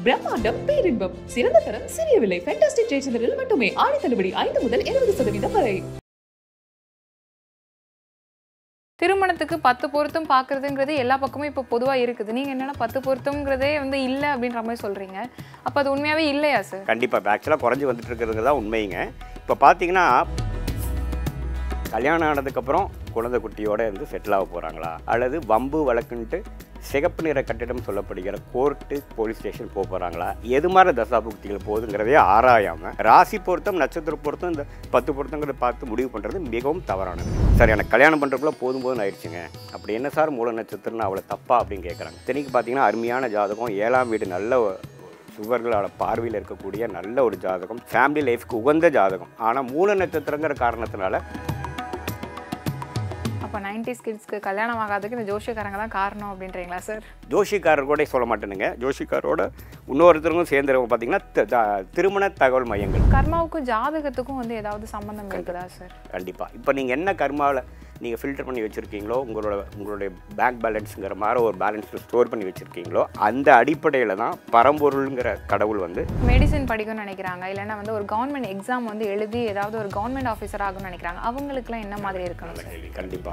பிரம்மாண்டம் பேரின்பம் சிறந்த தரம் சிறிய விலை ஃபேண்டாஸ்டிக் ஜெயச்சந்திரில் மட்டுமே ஆடி தள்ளுபடி ஐந்து முதல் இருபது சதவீதம் வரை திருமணத்துக்கு பத்து பொருத்தம் பார்க்குறதுங்கிறது எல்லா பக்கமும் இப்போ பொதுவாக இருக்குது நீங்கள் என்னென்னா பத்து பொருத்தம்ங்கிறதே வந்து இல்லை அப்படின்ற மாதிரி சொல்கிறீங்க அப்போ அது உண்மையாகவே இல்லையா சார் கண்டிப்பாக இப்போ ஆக்சுவலாக குறைஞ்சி வந்துட்டு இருக்கிறது தான் உண்மைங்க இப்போ பார்த்தீங்கன்னா கல்யாணம் ஆனதுக்கப்புறம் குழந்தை குட்டியோட இருந்து செட்டில் ஆக போகிறாங்களா அல்லது வம்பு வழக்குன்ட்டு சிகப்பு நிற கட்டிடம் சொல்லப்படுகிற கோர்ட்டு போலீஸ் ஸ்டேஷன் போக போகிறாங்களா எது மாதிரி தசாபுக்திகள் போகுதுங்கிறதே ஆராயாமல் ராசி பொருத்தம் நட்சத்திர பொருத்தம் இந்த பத்து பொருத்தங்கிறத பார்த்து முடிவு பண்ணுறது மிகவும் தவறானது சார் எனக்கு கல்யாணம் பண்ணுறதுக்குள்ள போதும் போதும் ஆயிடுச்சுங்க அப்படி என்ன சார் மூல நட்சத்திரம்னு அவ்வளோ தப்பா அப்படின்னு கேட்குறாங்க இத்தனைக்கு பார்த்தீங்கன்னா அருமையான ஜாதகம் ஏழாம் வீடு நல்ல சுவர்களோட பார்வையில் இருக்கக்கூடிய நல்ல ஒரு ஜாதகம் ஃபேமிலி லைஃப்க்கு உகந்த ஜாதகம் ஆனால் மூல நட்சத்திரங்கிற காரணத்தினால அப்போ நைன்டிஸ் கிட்ஸ்க்கு கல்யாணம் ஆகாததுக்கு இந்த ஜோஷியக்காரங்க தான் காரணம் அப்படின்றீங்களா சார் ஜோஷிக்காரர் கூட சொல்ல மாட்டேனுங்க ஜோஷிக்காரோட இன்னொருத்தருக்கும் சேர்ந்துருவங்க பார்த்தீங்கன்னா த- த- திருமண தகவல் மையங்கள் கர்மாவுக்கும் ஜாதகத்துக்கும் வந்து ஏதாவது சம்மந்தம் இருக்குதா சார் கண்டிப்பாக இப்போ நீங்கள் என்ன கர்மாவில் நீங்கள் ஃபில்டர் பண்ணி வச்சுருக்கீங்களோ உங்களோட உங்களுடைய பேங்க் பேலன்ஸுங்கிற மாதிரி ஒரு பேலன்ஸ் ஸ்டோர் பண்ணி வச்சுருக்கீங்களோ அந்த அடிப்படையில் தான் பரம்பொருளுங்கிற கடவுள் வந்து மெடிசன் படிக்கணும்னு நினைக்கிறாங்க இல்லைன்னா வந்து ஒரு கவர்மெண்ட் எக்ஸாம் வந்து எழுதி ஏதாவது ஒரு கவர்மெண்ட் ஆஃபீஸர் ஆகணும்னு நினைக்கிறாங்க அவங்களுக்குலாம் என்ன மாதிரி இருக்கணும் சார் கண்டிப்பாக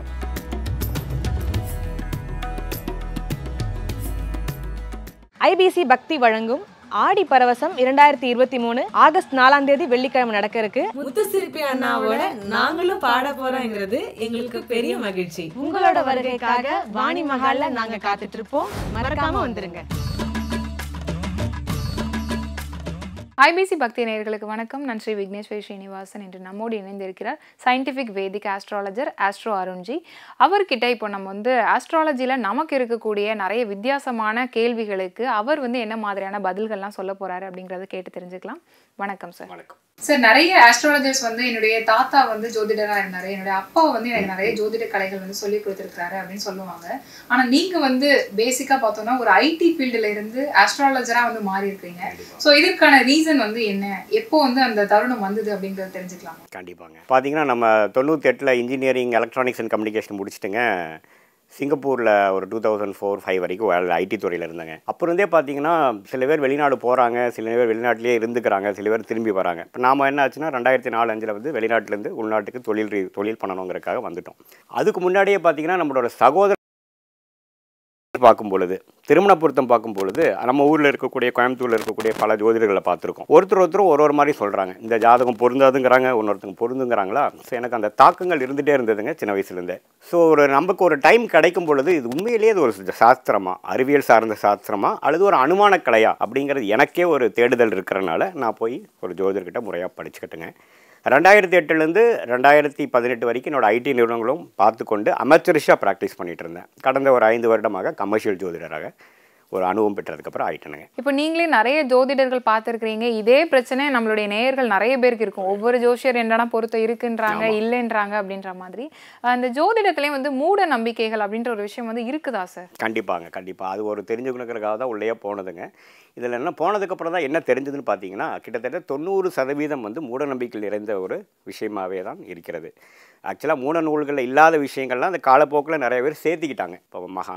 ஐபிசி பக்தி வழங்கும் ஆடி பரவசம் இரண்டாயிரத்தி இருபத்தி மூணு ஆகஸ்ட் நாலாம் தேதி வெள்ளிக்கிழமை நடக்க இருக்கு முத்துசிற்பி அண்ணாவோட நாங்களும் பாட போறோங்கிறது எங்களுக்கு பெரிய மகிழ்ச்சி உங்களோட வருகைக்காக வாணி மகால்ல நாங்க காத்துட்டு இருப்போம் மறக்காம வந்துருங்க ஐபிசி பக்தி நேயர்களுக்கு வணக்கம் நான் ஸ்ரீ விக்னேஸ்வரி ஸ்ரீனிவாசன் என்று நம்மோடு இணைந்திருக்கிறார் scientific vedic astrologer astro Arunji அவர்கிட்ட இப்போ நம்ம வந்து ஆஸ்ட்ராலஜியில் நமக்கு இருக்கக்கூடிய நிறைய வித்தியாசமான கேள்விகளுக்கு அவர் வந்து என்ன மாதிரியான பதில்கள்லாம் சொல்ல போறாரு அப்படிங்கறத கேட்டு தெரிஞ்சுக்கலாம் வணக்கம் சார் வணக்கம் சார் நிறைய ஆஸ்ட்ராலஜர்ஸ் வந்து என்னுடைய தாத்தா வந்து ஜோதிடரா இருந்தாரு என்னுடைய அப்பா வந்து எனக்கு நிறைய ஜோதிட கலைகள் வந்து சொல்லி கொடுத்துருக்காரு அப்படின்னு சொல்லுவாங்க ஆனா நீங்க வந்து பேசிக்கா பார்த்தோம்னா ஒரு ஐடி ஃபீல்டுல இருந்து ஆஸ்ட்ராலஜரா வந்து மாறி இருக்கீங்க ஸோ இதற்கான ரீசன் வந்து என்ன எப்போ வந்து அந்த தருணம் வந்தது அப்படிங்கறது தெரிஞ்சுக்கலாம் கண்டிப்பாங்க பார்த்தீங்கன்னா நம்ம தொண்ணூற்றி எட்டில் இன்ஜினியரிங் எலக்ட்ரானிக்ஸ் அண்ட் கம்யூனிகேஷன் முடிச்சுட்டுங்க சிங்கப்பூரில் ஒரு டூ தௌசண்ட் ஃபோர் ஃபைவ் வரைக்கும் வேலை ஐடி துறையில் இருந்தாங்க அப்புறம் இருந்தே பார்த்தீங்கன்னா சில பேர் வெளிநாடு போகிறாங்க சில பேர் வெளிநாட்டிலேயே இருந்துக்கிறாங்க சில பேர் திரும்பி வராங்க இப்போ நாம என்ன ஆச்சுன்னா ரெண்டாயிரத்தி நாலு அஞ்சில் வந்து வெளிநாட்டிலேருந்து உள்நாட்டுக்கு தொழில் ரீ- தொழில் பண்ணணுங்கிறதுக்காக வந்துட்டோம் அதுக்கு முன்னாடியே பார்த்தீங்கன்னா நம்மளோட சகோதர பார்க்கும் பொழுது திருமண பொருத்தம் பார்க்கும் பொழுது நம்ம ஊரில் இருக்கக்கூடிய கோயம்புத்தூரில் இருக்கக்கூடிய பல ஜோதிடர்களை பார்த்துருக்கோம் ஒருத்தர் ஒருத்தர் ஒரு ஒரு மாதிரி சொல்கிறாங்க இந்த ஜாதகம் பொருந்தாதுங்கிறாங்க இன்னொருத்தங்க பொருந்துங்கிறாங்களா ஸோ எனக்கு அந்த தாக்கங்கள் இருந்துகிட்டே இருந்ததுங்க சின்ன வயசுலேருந்தே ஸோ ஒரு நமக்கு ஒரு டைம் கிடைக்கும் பொழுது இது உண்மையிலேயே இது ஒரு சாஸ்திரமா அறிவியல் சார்ந்த சாஸ்திரமா அல்லது ஒரு அனுமான கலையா அப்படிங்கிறது எனக்கே ஒரு தேடுதல் இருக்கிறனால நான் போய் ஒரு ஜோதிடர்கிட்ட முறையாக படிச்சுக்கிட்டுங்க ரெண்டாயிரத்தி எட்டுலேருந்து ரெண்டாயிரத்தி பதினெட்டு வரைக்கும் என்னோட ஐடி நிறுவனங்களும் பார்த்துக்கொண்டு அமெச்சரிஷாக ப்ராக்டிஸ் பண்ணிட்டு இருந்தேன் கடந்த ஒரு ஐந்து வருடமாக கமர்ஷியல் ஜோதிடராக ஒரு அனுபவம் பெற்றதுக்கப்புறம் ஆயிட்டேனுங்க இப்போ நீங்களே நிறைய ஜோதிடர்கள் பார்த்துருக்கிறீங்க இதே பிரச்சனை நம்மளுடைய நேயர்கள் நிறைய பேருக்கு இருக்கும் ஒவ்வொரு ஜோசியர் என்னடா பொருத்தம் இருக்குன்றாங்க இல்லைன்றாங்க அப்படின்ற மாதிரி அந்த ஜோதிடத்துலேயும் வந்து மூட நம்பிக்கைகள் அப்படின்ற ஒரு விஷயம் வந்து இருக்குதா சார் கண்டிப்பாங்க கண்டிப்பாக அது ஒரு தெரிஞ்சுக்கணுங்கிறதுக்காக தான் உள்ளேயே போனதுங்க இதில் என்ன போனதுக்கப்புறம் தான் என்ன தெரிஞ்சதுன்னு பார்த்தீங்கன்னா கிட்டத்தட்ட தொண்ணூறு சதவீதம் வந்து மூடநம்பிக்கை நிறைந்த ஒரு விஷயமாகவே தான் இருக்கிறது ஆக்சுவலாக மூட நூல்களில் இல்லாத விஷயங்கள்லாம் அந்த காலப்போக்கில் நிறைய பேர் சேர்த்திக்கிட்டாங்க இப்போ மகா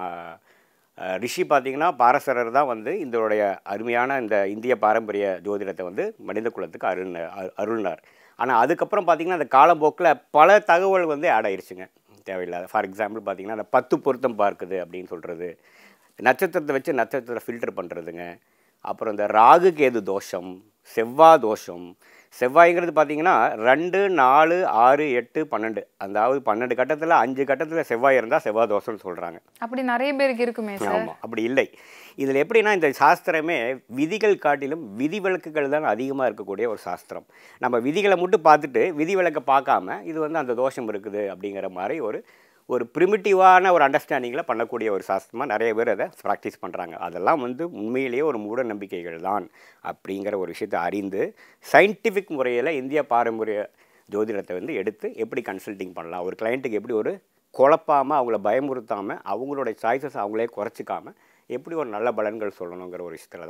அஹ், ரிஷி பார்த்தீங்கன்னா பாரசரர் தான் வந்து இதனுடைய அருமையான இந்த இந்திய பாரம்பரிய ஜோதிடத்தை வந்து மனித குலத்துக்கு அருள் அருள்னார் ஆனால் அதுக்கப்புறம் பார்த்தீங்கன்னா அந்த காலப்போக்கில் பல தகவல் வந்து ஆட் ஆயிருச்சுங்க தேவையில்லாத ஃபார் எக்ஸாம்பிள் பார்த்தீங்கன்னா அந்த பத்து பொருத்தம் பார்க்குது அப்படின்னு சொல்கிறது நட்சத்திரத்தை வச்சு நட்சத்திரத்தை ஃபில்டர் பண்ணுறதுங்க அப்புறம் இந்த ராகு கேது தோஷம் செவ்வாய் தோஷம் செவ்வாய்ங்கிறது பார்த்தீங்கன்னா ரெண்டு நாலு ஆறு எட்டு பன்னெண்டு அதாவது பன்னெண்டு கட்டத்தில் அஞ்சு கட்டத்தில் செவ்வாய் இருந்தால் செவ்வாய் தோஷம்னு சொல்கிறாங்க அப்படி நிறைய பேருக்கு இருக்குமே சார் ஆமாம் அப்படி இல்லை இதில் எப்படின்னா இந்த சாஸ்திரமே விதிகள் காட்டிலும் விதிவிலக்குகள் தான் அதிகமாக இருக்கக்கூடிய ஒரு சாஸ்திரம் நம்ம விதிகளை மட்டும் பார்த்துட்டு விதிவிலக்கை பார்க்காம இது வந்து அந்த தோஷம் இருக்குது அப்படிங்கிற மாதிரி ஒரு ஒரு ப்ரிமிட்டிவான ஒரு அண்டர்ஸ்டாண்டிங்கில் பண்ணக்கூடிய ஒரு சாஸ்திரமாக நிறைய பேர் அதை ப்ராக்டிஸ் பண்ணுறாங்க அதெல்லாம் வந்து உண்மையிலேயே ஒரு மூட நம்பிக்கைகள் தான் அப்படிங்கிற ஒரு விஷயத்தை அறிந்து சயின்டிஃபிக் முறையில் இந்திய பாரம்பரிய ஜோதிடத்தை வந்து எடுத்து எப்படி கன்சல்டிங் பண்ணலாம் ஒரு கிளைண்ட்டுக்கு எப்படி ஒரு குழப்பாமல் அவங்கள பயமுறுத்தாமல் அவங்களோட சாய்ஸஸ் அவங்களே குறைச்சிக்காம எப்படி ஒரு நல்ல பலன்கள் சொல்லணுங்கிற ஒரு விஷயத்தில் தான்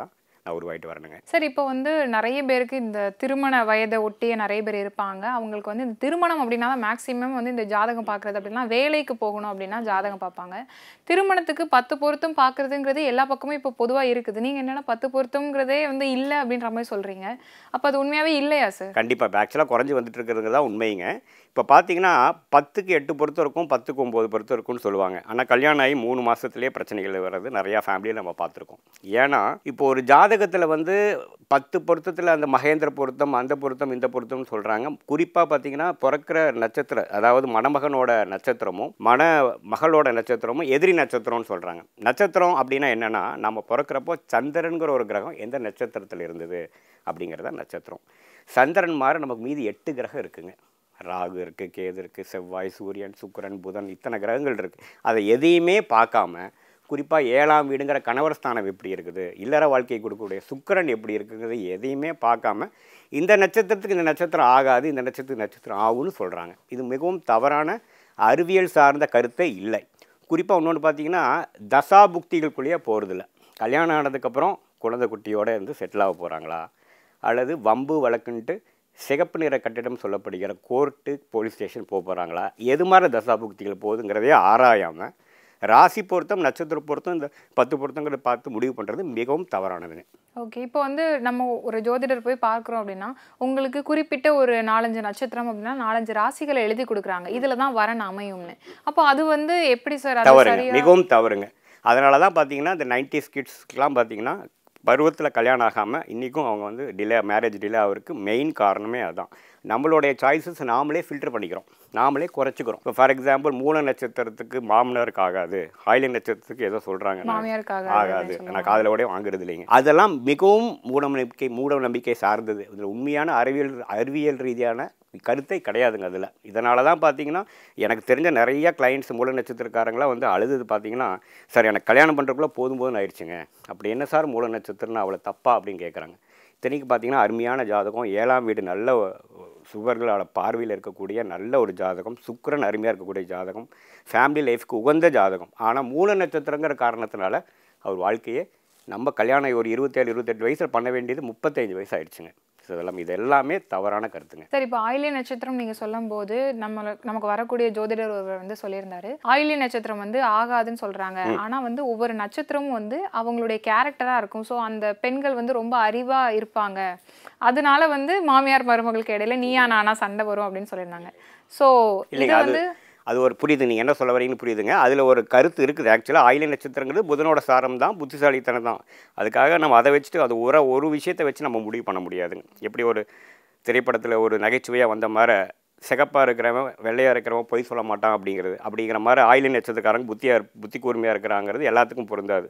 நான் உருவாயிட்டு வரணுங்க சார் இப்போ வந்து நிறைய பேருக்கு இந்த திருமண வயதை ஒட்டிய நிறைய பேர் இருப்பாங்க அவங்களுக்கு வந்து இந்த திருமணம் அப்படின்னா மேக்ஸிமம் வந்து இந்த ஜாதகம் பார்க்குறது அப்படின்னா வேலைக்கு போகணும் அப்படின்னா ஜாதகம் பார்ப்பாங்க திருமணத்துக்கு பத்து பொருத்தம் பார்க்குறதுங்கிறது எல்லா பக்கமும் இப்போ பொதுவாக இருக்குது நீங்கள் என்னென்னா பத்து பொருத்தம்ங்கிறதே வந்து இல்லை அப்படின்ற மாதிரி சொல்கிறீங்க அப்போ அது உண்மையாகவே இல்லையா சார் கண்டிப்பாக இப்போ ஆக்சுவலாக குறைஞ்சி வந்துட்டு இருக்கிறது தான் உண்மைங்க இப்போ பார்த்தீங்கன்னா பத்துக்கு எட்டு பொறுத்து இருக்கும் பத்துக்கு ஒம்பது பொறுத்து இருக்கும்னு சொல்லுவாங்க ஆனால் கல்யாணம் ஆகி மூணு மாதத்துலேயே பிரச்சனைகள் வர்றது நிறையா ஃபேமிலியில் நம்ம பார்த்துருக்கோம் ஏன்னா இப்போ ஒரு ஜாதகத்தில் வந்து பத்து பொருத்தத்தில் அந்த மகேந்திர பொருத்தம் அந்த பொருத்தம் இந்த பொருத்தம்னு சொல்கிறாங்க குறிப்பாக பார்த்தீங்கன்னா பிறக்கிற நட்சத்திரம் அதாவது மணமகனோட நட்சத்திரமும் மண மகளோட நட்சத்திரமும் எதிரி நட்சத்திரம்னு சொல்கிறாங்க நட்சத்திரம் அப்படின்னா என்னென்னா நம்ம பிறக்கிறப்போ சந்திரனுங்கிற ஒரு கிரகம் எந்த நட்சத்திரத்தில் இருந்தது அப்படிங்கிறத நட்சத்திரம் சந்திரன் மாதிரி நமக்கு மீதி எட்டு கிரகம் இருக்குங்க ராகு இருக்குது கேது இருக்குது செவ்வாய் சூரியன் சுக்கிரன் புதன் இத்தனை கிரகங்கள் இருக்குது அதை எதையுமே பார்க்காம குறிப்பாக ஏழாம் வீடுங்கிற கணவர் ஸ்தானம் எப்படி இருக்குது இல்லற வாழ்க்கையை கொடுக்கக்கூடிய சுக்கிரன் எப்படி இருக்குங்கிறது எதையுமே பார்க்காம இந்த நட்சத்திரத்துக்கு இந்த நட்சத்திரம் ஆகாது இந்த நட்சத்திரத்துக்கு நட்சத்திரம் ஆகும்னு சொல்கிறாங்க இது மிகவும் தவறான அறிவியல் சார்ந்த கருத்தே இல்லை குறிப்பாக இன்னொன்று பார்த்தீங்கன்னா தசா புக்திகளுக்குள்ளேயே போகிறதில்ல கல்யாணம் ஆனதுக்கப்புறம் குழந்தை குட்டியோட இருந்து செட்டில் ஆக போகிறாங்களா அல்லது வம்பு வழக்குன்ட்டு சிகப்பு நிற கட்டிடம் சொல்லப்படுகிற கோர்ட்டு போலீஸ் ஸ்டேஷன் போக போகிறாங்களா எது மாதிரி தசாபுக்திகள் போகுதுங்கிறதே ஆராயாமல் ராசி பொருத்தம் நட்சத்திர பொருத்தம் இந்த பத்து பொருத்தங்களை பார்த்து முடிவு பண்ணுறது மிகவும் தவறானதுங்க ஓகே இப்போ வந்து நம்ம ஒரு ஜோதிடர் போய் பார்க்குறோம் அப்படின்னா உங்களுக்கு குறிப்பிட்ட ஒரு நாலஞ்சு நட்சத்திரம் அப்படின்னா நாலஞ்சு ராசிகளை எழுதி கொடுக்குறாங்க இதில் தான் வரன் அமையும்னு அப்போ அது வந்து எப்படி சார் அது தவறுங்க சரியா மிகவும் தவறுங்க அதனால தான் பார்த்தீங்கன்னா இந்த நைன்டிஸ் கிட்ஸ்க்கெலாம் பார்த்தீங்கன்னா பருவத்தில் கல்யாணம் ஆகாமல் இன்றைக்கும் அவங்க வந்து டிலே மேரேஜ் டிலே ஆகிறதுக்கு மெயின் காரணமே அதுதான் நம்மளுடைய சாய்ஸஸ் நாமளே ஃபில்டர் பண்ணிக்கிறோம் நாமளே குறைச்சிக்கிறோம் இப்போ ஃபார் எக்ஸாம்பிள் மூல நட்சத்திரத்துக்கு மாமனாருக்கு ஆகாது ஆயிலை நட்சத்திரத்துக்கு ஏதோ சொல்கிறாங்க மாமியாருக்காக ஆகாது நான் காதில் கூட வாங்குறது இல்லைங்க அதெல்லாம் மிகவும் மூட நம்பிக்கை மூட நம்பிக்கை சார்ந்தது இதில் உண்மையான அறிவியல் அறிவியல் ரீதியான கருத்தை கிடையாதுங்க அதில் இதனால தான் பார்த்தீங்கன்னா எனக்கு தெரிஞ்ச நிறைய கிளைண்ட்ஸ் மூல நட்சத்திரக்காரங்களாம் வந்து அழுது பார்த்தீங்கன்னா சார் எனக்கு கல்யாணம் பண்ணுறதுக்குள்ள போதும் போதும் ஆயிடுச்சுங்க அப்படி என்ன சார் மூல நட்சத்திரம்னு அவ்வளோ தப்பா அப்படின்னு கேட்குறாங்க இத்தனைக்கு பார்த்தீங்கன்னா அருமையான ஜாதகம் ஏழாம் வீடு நல்ல சுவர்களோட பார்வையில் இருக்கக்கூடிய நல்ல ஒரு ஜாதகம் சுக்கிரன் அருமையாக இருக்கக்கூடிய ஜாதகம் ஃபேமிலி லைஃப்க்கு உகந்த ஜாதகம் ஆனால் மூல நட்சத்திரங்கிற காரணத்தினால அவர் வாழ்க்கையே நம்ம கல்யாணம் ஒரு இருபத்தேழு இருபத்தெட்டு வயசில் பண்ண வேண்டியது முப்பத்தஞ்சு வயசு ஆயிடுச்சுங்க ஸோ இதெல்லாம் இது எல்லாமே தவறான கருத்துங்க சார் இப்போ ஆயிலிய நட்சத்திரம் நீங்க சொல்லும்போது நம்ம நமக்கு வரக்கூடிய ஜோதிடர் ஒருவர் வந்து சொல்லியிருந்தாரு ஆயிலிய நட்சத்திரம் வந்து ஆகாதுன்னு சொல்றாங்க ஆனா வந்து ஒவ்வொரு நட்சத்திரமும் வந்து அவங்களுடைய கேரக்டரா இருக்கும் ஸோ அந்த பெண்கள் வந்து ரொம்ப அறிவா இருப்பாங்க அதனால வந்து மாமியார் மருமகளுக்கு இடையில நீயா நானா சண்டை வரும் அப்படின்னு சொல்லியிருந்தாங்க ஸோ இது இல்லைங்க அது வந்து அது ஒரு புரியுது நீங்கள் என்ன சொல்ல வரீங்கன்னு புரியுதுங்க அதில் ஒரு கருத்து இருக்குது ஆக்சுவலாக ஆயிலை நட்சத்திரங்கிறது புதனோட சாரம் தான் புத்திசாலித்தனம் தான் அதுக்காக நம்ம அதை வச்சுட்டு அது ஒரு ஒரு விஷயத்தை வச்சு நம்ம முடிவு பண்ண முடியாதுங்க எப்படி ஒரு திரைப்படத்தில் ஒரு நகைச்சுவையாக வந்த மாதிரி சிகப்பாக இருக்கிறவன் வெள்ளையாக இருக்கிறவன் பொய் சொல்ல மாட்டான் அப்படிங்கிறது அப்படிங்கிற மாதிரி ஆயிலை நட்சத்திரக்காரங்க புத்தியாக புத்தி கூர்மையாக இருக்கிறாங்கிறது எல்லாத்துக்கும் பொருந்தாது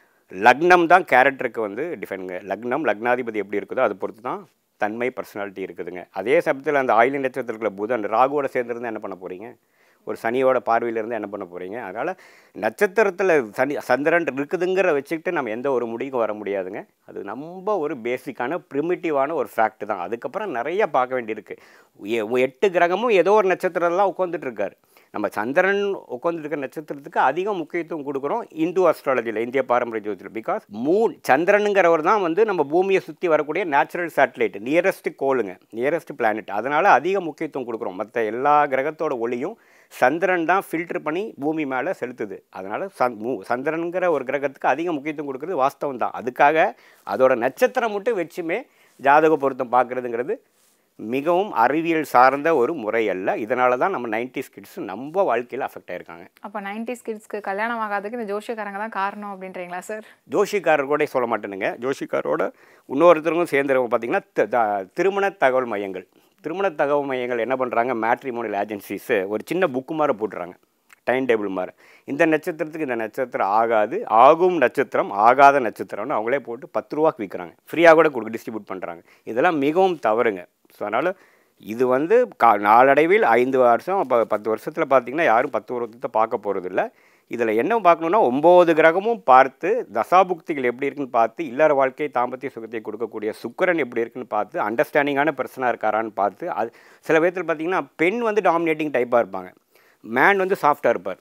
லக்னம் தான் கேரக்டருக்கு வந்து டிஃபைனுங்க லக்னம் லக்னாதிபதி எப்படி இருக்குதோ அது பொறுத்து தான் தன்மை பர்சனாலிட்டி இருக்குதுங்க அதே சமயத்தில் அந்த ஆயிலை நட்சத்திரத்தில் புதன் ராகுவோட சேர்ந்துருந்து என்ன பண்ண போகிறீங்க ஒரு சனியோட பார்வையில இருந்து என்ன பண்ண போகிறீங்க அதனால் நட்சத்திரத்தில் சனி சந்திரன் இருக்குதுங்கிற வச்சுக்கிட்டு நம்ம எந்த ஒரு முடிவுக்கும் வர முடியாதுங்க அது ரொம்ப ஒரு பேசிக்கான ப்ரிமிட்டிவான ஒரு ஃபேக்ட் தான் அதுக்கப்புறம் நிறைய பார்க்க வேண்டியிருக்கு எ- எட்டு கிரகமும் ஏதோ ஒரு நட்சத்திரம்லாம் உட்காந்துட்டு இருக்காரு நம்ம சந்திரன் உட்காந்துருக்க நட்சத்திரத்துக்கு அதிக முக்கியத்துவம் கொடுக்குறோம் இந்து அஸ்ட்ராலஜியில் இந்திய பாரம்பரிய ஜோதிடத்தில் பிகாஸ் மூன் சந்திரனுங்கிறவர் தான் வந்து நம்ம பூமியை சுற்றி வரக்கூடிய நேச்சுரல் சேட்டலைட் நியரஸ்ட் கோளுங்க நியரஸ்ட் பிளானட் அதனால் அதிக முக்கியத்துவம் கொடுக்குறோம் மற்ற எல்லா கிரகத்தோட ஒளியும் சந்திரன் தான் ஃபில்டர் பண்ணி பூமி மேலே செலுத்துது அதனால் சந் மூ சந்திரனுங்கிற ஒரு கிரகத்துக்கு அதிக முக்கியத்துவம் கொடுக்குறது வாஸ்தவம் தான் அதுக்காக அதோட நட்சத்திரம் மட்டும் வச்சுமே ஜாதக பொருத்தம் பார்க்குறதுங்கிறது மிகவும் அறிவியல் சார்ந்த ஒரு முறை அல்ல இதனால தான் நம்ம நைன்டிஸ் கிட்ஸ் நம்ம வாழ்க்கையில் அஃபெக்ட் ஆயிருக்காங்க அப்போ நைன்டிஸ் கிட்ஸ்க்கு கல்யாணம் ஆகாததுக்கு இந்த ஜோஷியக்காரங்க தான் காரணம் அப்படின்றீங்களா சார் ஜோஷிக்காரர் கூட சொல்ல மாட்டேனுங்க ஜோஷிக்காரோட இன்னொருத்தருக்கும் சேர்ந்துருவங்க பார்த்தீங்கன்னா த- த- திருமண தகவல் மையங்கள் திருமண தகவல் மையங்கள் என்ன பண்ணுறாங்க மேட்ரிமோனியல் ஏஜென்சிஸு ஒரு சின்ன புக்கு மாதிரி போட்டுறாங்க டைம் டேபிள் மாதிரி இந்த நட்சத்திரத்துக்கு இந்த நட்சத்திரம் ஆகாது ஆகும் நட்சத்திரம் ஆகாத நட்சத்திரம்னு அவங்களே போட்டு பத்து ரூபாக்கு விற்கிறாங்க ஃப்ரீயாக கூட கொடுக்க டிஸ்ட்ரிபியூட் பண்ணுறாங்க இதெல்லாம் மிகவும் தவறுங்க ஸோ அதனால் இது வந்து கா நாளடைவில் ஐந்து வருஷம் இப்போ பத்து வருஷத்தில் பார்த்தீங்கன்னா யாரும் பத்து வருஷத்தை பார்க்க போகிறதில்ல இதில் என்ன பார்க்கணுன்னா ஒம்பது கிரகமும் பார்த்து தசாபுக்திகள் எப்படி இருக்குன்னு பார்த்து இல்லற வாழ்க்கை தாம்பத்திய சுகத்தை கொடுக்கக்கூடிய சுக்கிரன் எப்படி இருக்குன்னு பார்த்து அண்டர்ஸ்டாண்டிங்கான பர்சனாக இருக்காரான்னு பார்த்து அது சில விதத்தில் பார்த்தீங்கன்னா பெண் வந்து டாமினேட்டிங் டைப்பாக இருப்பாங்க மேன் வந்து சாஃப்டாக இருப்பார்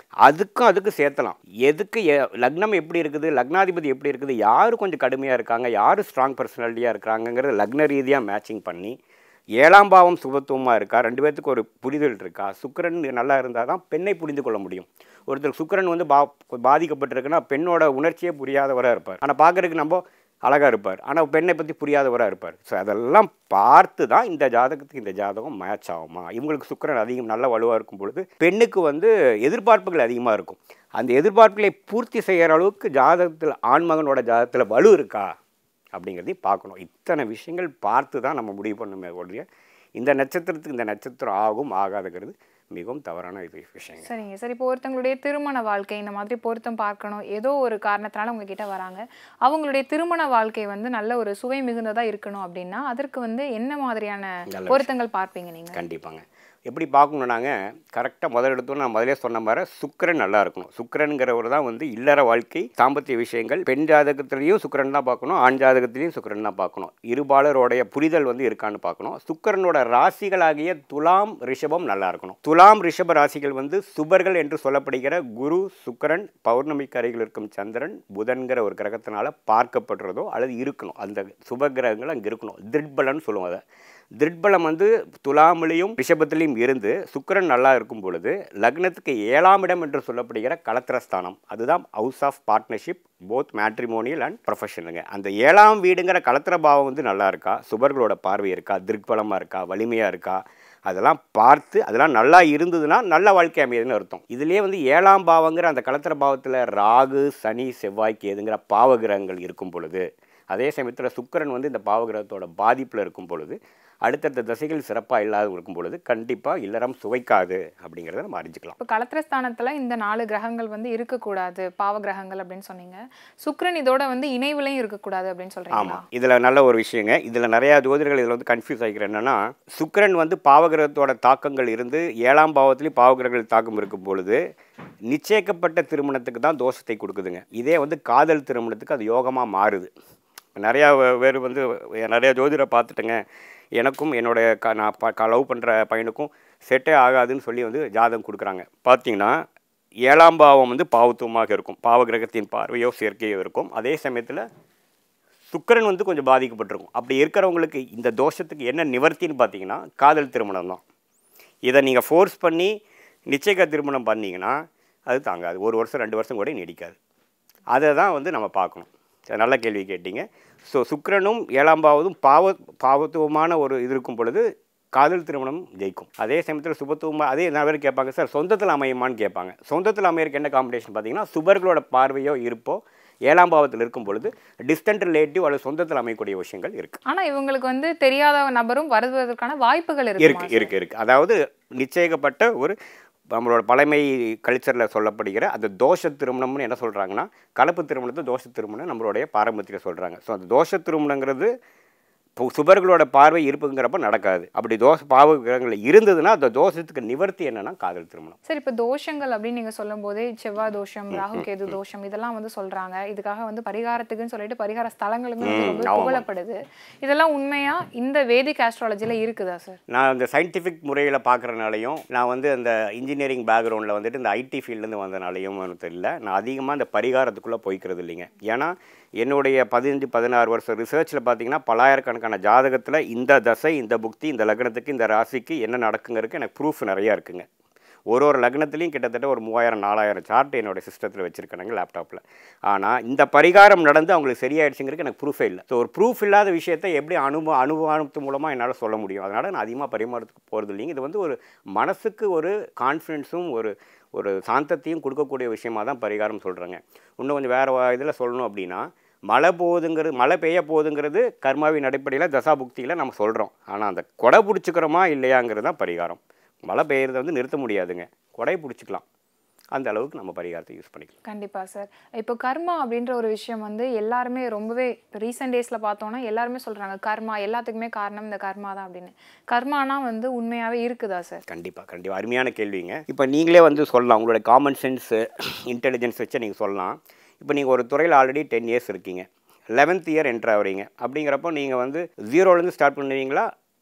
அதுக்கும் அதுக்கு சேர்த்தலாம் எதுக்கு எ- லக்னம் எப்படி இருக்குது லக்னாதிபதி எப்படி இருக்குது யார் கொஞ்சம் கடுமையாக இருக்காங்க யார் ஸ்ட்ராங் பர்சனாலிட்டியாக இருக்காங்கங்கிறத லக்ன ரீதியாக மேட்சிங் பண்ணி ஏழாம் பாவம் சுபத்துவமாக இருக்கா ரெண்டு பேர்த்துக்கு ஒரு புரிதல் இருக்கா சுக்கிரன் நல்லா இருந்தால் தான் பெண்ணை புரிந்து கொள்ள முடியும் ஒருத்தர் சுக்கிரன் வந்து பா பாதிக்கப்பட்டிருக்குன்னா பெண்ணோட உணர்ச்சியே புரியாதவராக இருப்பார் ஆனால் பார்க்கறதுக்கு நம்ம அழகாக இருப்பார் ஆனால் பெண்ணை பற்றி புரியாதவராக இருப்பார் ஸோ அதெல்லாம் பார்த்து தான் இந்த ஜாதகத்துக்கு இந்த ஜாதகம் மேட்ச் ஆகுமா இவங்களுக்கு சுக்கிரன் அதிகம் நல்ல வலுவாக இருக்கும் பொழுது பெண்ணுக்கு வந்து எதிர்பார்ப்புகள் அதிகமாக இருக்கும் அந்த எதிர்பார்ப்புகளை பூர்த்தி செய்கிற அளவுக்கு ஜாதகத்தில் ஆண்மகனோட ஜாதகத்தில் வலு இருக்கா அப்படிங்கிறதையும் பார்க்கணும் இத்தனை விஷயங்கள் பார்த்து தான் நம்ம முடிவு பண்ணுமே ஒழிய இந்த நட்சத்திரத்துக்கு இந்த நட்சத்திரம் ஆகும் ஆகாதுங்கிறது மிகவும் தவறான இது விஷயங்க சரிங்க சார் இப்போ ஒருத்தவங்களுடைய திருமண வாழ்க்கை இந்த மாதிரி பொருத்தம் பார்க்கணும் ஏதோ ஒரு காரணத்தினால உங்ககிட்ட வராங்க அவங்களுடைய திருமண வாழ்க்கை வந்து நல்ல ஒரு சுவை மிகுந்ததா இருக்கணும் அப்படின்னா அதற்கு வந்து என்ன மாதிரியான நல்ல பொருத்தங்கள் பார்ப்பீங்க நீங்க கண்டிப்பாங்க எப்படி பார்க்கணுன்னாங்க கரெக்டாக முதல் எடுத்தோம் நான் முதலே சொன்ன மாதிரி சுக்கிரன் நல்லா இருக்கணும் சுக்கிரனுங்கிறவர் தான் வந்து இல்லற வாழ்க்கை தாம்பத்திய விஷயங்கள் பெண் ஜாதகத்திலையும் சுக்கிரன் தான் பார்க்கணும் ஆண் ஜாதகத்திலையும் சுக்கிரன் தான் பார்க்கணும் இருபாலருடைய புரிதல் வந்து இருக்கான்னு பார்க்கணும் சுக்கிரனோட ராசிகளாகிய துலாம் ரிஷபம் நல்லா இருக்கணும் துலாம் ரிஷப ராசிகள் வந்து சுபர்கள் என்று சொல்லப்படுகிற குரு சுக்கிரன் பௌர்ணமிக்கு அருகில் இருக்கும் சந்திரன் புதன்கிற ஒரு கிரகத்தினால பார்க்கப்படுறதோ அல்லது இருக்கணும் அந்த சுப கிரகங்கள் அங்கே இருக்கணும் திருட்பலன்னு சொல்லுவோம் அதை திருட்பலம் வந்து துலாமிலையும் ரிஷபத்திலையும் இருந்து சுக்கிரன் நல்லா இருக்கும் பொழுது லக்னத்துக்கு ஏழாம் இடம் என்று சொல்லப்படுகிற கலத்திரஸ்தானம் அதுதான் house of partnership both matrimonial and ப்ரொஃபஷனுங்க அந்த ஏழாம் வீடுங்கிற கலத்திர பாவம் வந்து நல்லா இருக்கா சுபர்களோட பார்வை இருக்கா திருட்பலமாக இருக்கா வலிமையாக இருக்கா அதெல்லாம் பார்த்து அதெல்லாம் நல்லா இருந்ததுன்னா நல்ல வாழ்க்கை அமையுதுன்னு அர்த்தம் இதுலேயே வந்து ஏழாம் பாவங்கிற அந்த கலத்திர பாவத்தில் ராகு சனி செவ்வாய் கேதுங்கிற பாவகிரகங்கள் இருக்கும் பொழுது அதே சமயத்தில் சுக்கிரன் வந்து இந்த பாவகிரகத்தோட பாதிப்பில் இருக்கும் பொழுது அடுத்தடுத்த தசைகள் சிறப்பாக இல்லாத இருக்கும் பொழுது கண்டிப்பாக இல்லறம் சுவைக்காது அப்படிங்கிறத நம்ம அறிஞ்சிக்கலாம் இப்போ கலத்திரஸ்தானத்துல இந்த நாலு கிரகங்கள் வந்து இருக்கக்கூடாது பாவ கிரகங்கள் அப்படின்னு சொன்னீங்க சுக்கிரன் இதோட வந்து இணைவுலையும் இருக்கக்கூடாது அப்படின்னு சொல்றீங்களா ஆமாம் இதில் நல்ல ஒரு விஷயங்க இதில் நிறையா ஜோதிடர்கள் இதில் வந்து கன்ஃபியூஸ் ஆகிக்கிறேன் என்னன்னா சுக்கிரன் வந்து பாவகிரகத்தோட தாக்கங்கள் இருந்து ஏழாம் பாவத்திலையும் பாவகிரகங்கள் தாக்கம் இருக்கும் பொழுது நிச்சயிக்கப்பட்ட திருமணத்துக்கு தான் தோஷத்தை கொடுக்குதுங்க இதே வந்து காதல் திருமணத்துக்கு அது யோகமாக மாறுது நிறையா வே- வேறு வந்து நிறையா ஜோதிடரை பார்த்துட்டேங்க எனக்கும் என்னுடைய க நான் ப லவ் பண்ணுற பையனுக்கும் செட்டே ஆகாதுன்னு சொல்லி வந்து ஜாதகம் கொடுக்குறாங்க பார்த்தீங்கன்னா ஏழாம் பாவம் வந்து பாவத்துவமாக இருக்கும் பாவகிரகத்தின் பார்வையோ சேர்க்கையோ இருக்கும் அதே சமயத்தில் சுக்கிரன் வந்து கொஞ்சம் பாதிக்கப்பட்டிருக்கும் அப்படி இருக்கிறவங்களுக்கு இந்த தோஷத்துக்கு என்ன நிவர்த்தின்னு பார்த்தீங்கன்னா காதல் திருமணம் தான் இதை நீங்கள் ஃபோர்ஸ் பண்ணி நிச்சயக்க திருமணம் பண்ணீங்கன்னா அது தாங்காது ஒரு வருஷம் ரெண்டு வருஷம் கூட நீடிக்காது அதை தான் வந்து நம்ம பார்க்கணும் சரி, நல்ல கேள்வி கேட்டீங்க ஸோ சுக்கிரனும் ஏழாம் பாவதும் பாவ பாவத்துவமான ஒரு இது இருக்கும் பொழுது காதல் திருமணம் ஜெயிக்கும் அதே சமயத்தில் சுபத்துவமாக அதே நிறைய பேர் கேட்பாங்க சார் சொந்தத்தில் அமையுமான்னு கேட்பாங்க சொந்தத்தில் அமையறதுக்கு என்ன காம்படிஷன் பார்த்தீங்கன்னா சுபர்களோட பார்வையோ இருப்போ ஏழாம் பாவத்தில் இருக்கும் பொழுது டிஸ்டன்ட் ரிலேட்டிவ் அல்லது சொந்தத்தில் அமையக்கூடிய விஷயங்கள் இருக்குது ஆனா இவங்களுக்கு வந்து தெரியாத நபரும் வருவதற்கான வாய்ப்புகள் இருக்கு இருக்கு இருக்கு இருக்கு அதாவது நிச்சயிக்கப்பட்ட ஒரு நம்மளோட பழமை கல்ச்சரில் சொல்லப்படுகிற அந்த தோஷ திருமணம்னு என்ன சொல்கிறாங்கன்னா கலப்பு திருமணத்தை தோஷ திருமணம் நம்மளுடைய பாரம்பரியத்தில் சொல்கிறாங்க ஸோ அந்த தோஷ திருமணங்கிறது இப்போ சுபர்களோட பார்வை இருப்புங்கிறப்ப நடக்காது அப்படி தோஷ பாவ கிரகங்கள் இருந்ததுன்னா அந்த தோஷத்துக்கு நிவர்த்தி என்னன்னா காதல் திருமணம் சரி இப்போ தோஷங்கள் அப்படின்னு நீங்க சொல்லும் போதே செவ்வாய் தோஷம் ராகு கேது தோஷம் இதெல்லாம் வந்து சொல்றாங்க இதுக்காக வந்து பரிகாரத்துக்குன்னு சொல்லிட்டு பரிகார ஸ்தலங்களுமே வந்து ரொம்ப ஆமா. புகழப்படுது இதெல்லாம் உண்மையா இந்த வேதிக் ஆஸ்ட்ராலஜில இருக்குதா சார் நான் அந்த சயின்டிஃபிக் முறையில் பார்க்குறனாலையும் நான் வந்து அந்த இன்ஜினியரிங் பேக்ரவுண்டில் வந்துட்டு இந்த ஐடி ஃபீல்டுலேருந்து வந்தனாலையும் எனக்கு தெரியல நான் அதிகமாக அந்த பரிகாரத்துக்குள்ளே போய்க்கிறது இல்லைங்க ஏன்னா என்னுடைய பதினஞ்சு பதினாறு வருஷம் ரிசர்ச்சில் பார்த்தீங்கன்னா பலாயிரக்கணக்கான ஜாதகத்தில் இந்த தசை இந்த புக்தி இந்த லக்னத்துக்கு இந்த ராசிக்கு என்ன நடக்குங்கிறதுக்கு எனக்கு ப்ரூஃப் நிறையா இருக்குங்க ஒரு ஒரு லக்னத்துலேயும் கிட்டத்தட்ட ஒரு மூவாயிரம் நாலாயிரம் சார்ட் என்னோட சிஸ்டத்தில் வச்சுருக்கேனுங்க லேப்டாப்பில் ஆனால் இந்த பரிகாரம் நடந்து அவங்களுக்கு சரியாயிடுச்சுங்கிறதுக்கு எனக்கு ப்ரூஃபே இல்லை ஸோ ஒரு ப்ரூஃப் இல்லாத விஷயத்தை எப்படி அனுபவ அனுபவத்து மூலமாக என்னால் சொல்ல முடியும் அதனால் நான் அதிகமாக பரிமாறத்துக்கு போகிறது இல்லைங்க இது வந்து ஒரு மனசுக்கு ஒரு கான்ஃபிடென்ஸும் ஒரு ஒரு சாந்தத்தையும் கொடுக்கக்கூடிய விஷயமா தான் பரிகாரம் சொல்கிறேங்க இன்னும் கொஞ்சம் வேறு இதில் சொல்லணும் அப்படின்னா மழை போகுதுங்கிறது மழை பெய்ய போகுதுங்கிறது கர்மாவின் அடிப்படையில் தசாபுக்தியில் நம்ம சொல்கிறோம் ஆனால் அந்த கொடை பிடிச்சிக்கிறோமா இல்லையாங்கிறது தான் பரிகாரம் மழை பெய்யறதை வந்து நிறுத்த முடியாதுங்க கொடை பிடிச்சிக்கலாம் அந்த அளவுக்கு நம்ம பரிகாரத்தை யூஸ் பண்ணிக்கலாம் கண்டிப்பா சார் இப்போ கர்மா அப்படின்ற ஒரு விஷயம் வந்து எல்லாருமே ரொம்பவே ரீசெண்ட் டேஸ்ல பார்த்தோம்னா எல்லாருமே சொல்றாங்க கர்மா எல்லாத்துக்குமே காரணம் இந்த கர்மா தான் அப்படின்னு கர்மானா வந்து உண்மையாவே இருக்குதா சார் கண்டிப்பாக கண்டிப்பாக அருமையான கேள்விங்க இப்போ நீங்களே வந்து சொல்லலாம் உங்களோட காமன் சென்ஸு இன்டெலிஜென்ஸ் வச்சு நீங்கள் சொல்லலாம் இப்போ நீங்கள் ஒரு துறையில் ஆல்ரெடி டென் இயர்ஸ் இருக்கீங்க லெவன்த் இயர் என்ட்ரு ஆகுறீங்க அப்படிங்கிறப்போ நீங்கள் வந்து ஜீரோலேருந்து ஸ்டார்ட் பண்ணுவீங்களா